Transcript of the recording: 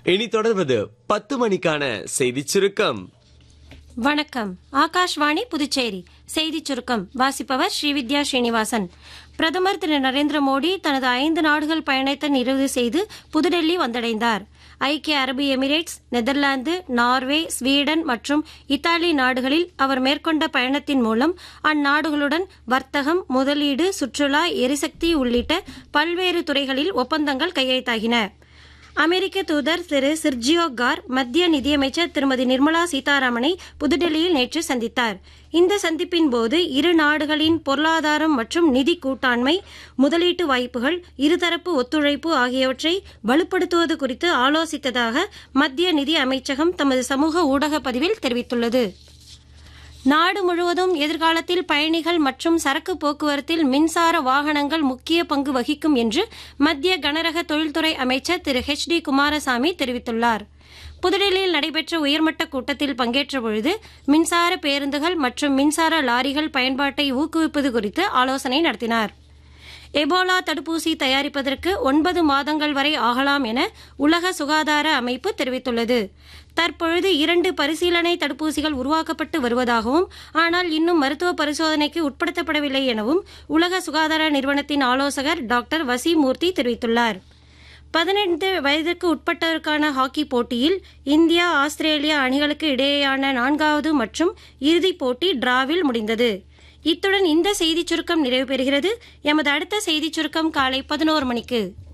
இனி தொடர்வது பத்து மணிக்கான செய்திச் சுருக்கம் வணக்கம் ஆகாஷ்வாணி புதுச்சேரி செய்திச் சுருக்கம் வாசிப்பவர் ஸ்ரீவித்யா ஸ்ரீனிவாசன் பிரதமர் திரு நரேந்திர மோடி தனது ஐந்து நாடுகள் பயணத்தை நிறைவு செய்து புதுடெல்லி வந்தடைந்தார் ஐக்கிய அரபு எமிரேட்ஸ் நெதர்லாந்து நார்வே ஸ்வீடன் மற்றும் இத்தாலி நாடுகளில் அவர் மேற்கொண்ட பயணத்தின் மூலம் அந்நாடுகளுடன் வர்த்தகம் முதலீடு சுற்றுலா எரிசக்தி உள்ளிட்ட பல்வேறு துறைகளில் ஒப்பந்தங்கள் கையெழுத்தாகின அமெரிக்க தூதர் திரு சிர்ஜியோ கார் மத்திய நிதியமைச்சர் திருமதி நிர்மலா சீதாராமனை புதுடெல்லியில் நேற்று சந்தித்தார் இந்த சந்திப்பின் போது இரு நாடுகளின் பொருளாதாரம் மற்றும் நிதி கூட்டாண்மை முதலீட்டு வாய்ப்புகள் இருதரப்பு ஒத்துழைப்பு ஆகியவற்றை வலுப்படுத்துவது குறித்து ஆலோசித்ததாக மத்திய நிதி அமைச்சகம் தமது சமூக ஊடக பதிவில் தெரிவித்துள்ளது நாடு முழுவதும் எதிர்காலத்தில் பயணிகள் மற்றும் சரக்கு போக்குவரத்தில் மின்சார வாகனங்கள் முக்கிய பங்கு வகிக்கும் என்று மத்திய கனரக தொழில்துறை அமைச்சர் திரு ஹெச் டி குமாரசாமி தெரிவித்துள்ளார் புதுடெல்லியில் நடைபெற்ற உயர்மட்ட கூட்டத்தில் பங்கேற்ற பொழுது மின்சார பேருந்துகள் மற்றும் மின்சார லாரிகள் பயன்பாட்டை ஊக்குவிப்பது குறித்து ஆலோசனை நடத்தினார் எபோலா தடுப்பூசி தயாரிப்பதற்கு ஒன்பது மாதங்கள் வரை ஆகலாம் என உலக சுகாதார அமைப்பு தெரிவித்துள்ளது தற்பொழுது இரண்டு பரிசீலனை தடுப்பூசிகள் உருவாக்கப்பட்டு வருவதாகவும் ஆனால் இன்னும் மருத்துவ பரிசோதனைக்கு உட்படுத்தப்படவில்லை எனவும் உலக சுகாதார நிறுவனத்தின் ஆலோசகர் டாக்டர் வசிமூர்த்தி தெரிவித்துள்ளார் பதினைந்து வயதிற்கு உட்பட்டோருக்கான ஹாக்கி போட்டியில் இந்தியா ஆஸ்திரேலியா அணிகளுக்கு இடையேயான நான்காவது மற்றும் இறுதிப் போட்டி டிராவில் முடிந்தது இத்துடன் இந்த செய்திச் சுருக்கம் நிறைவு பெறுகிறது எமது அடுத்த செய்திச் சுருக்கம் காலை பதினோரு மணிக்கு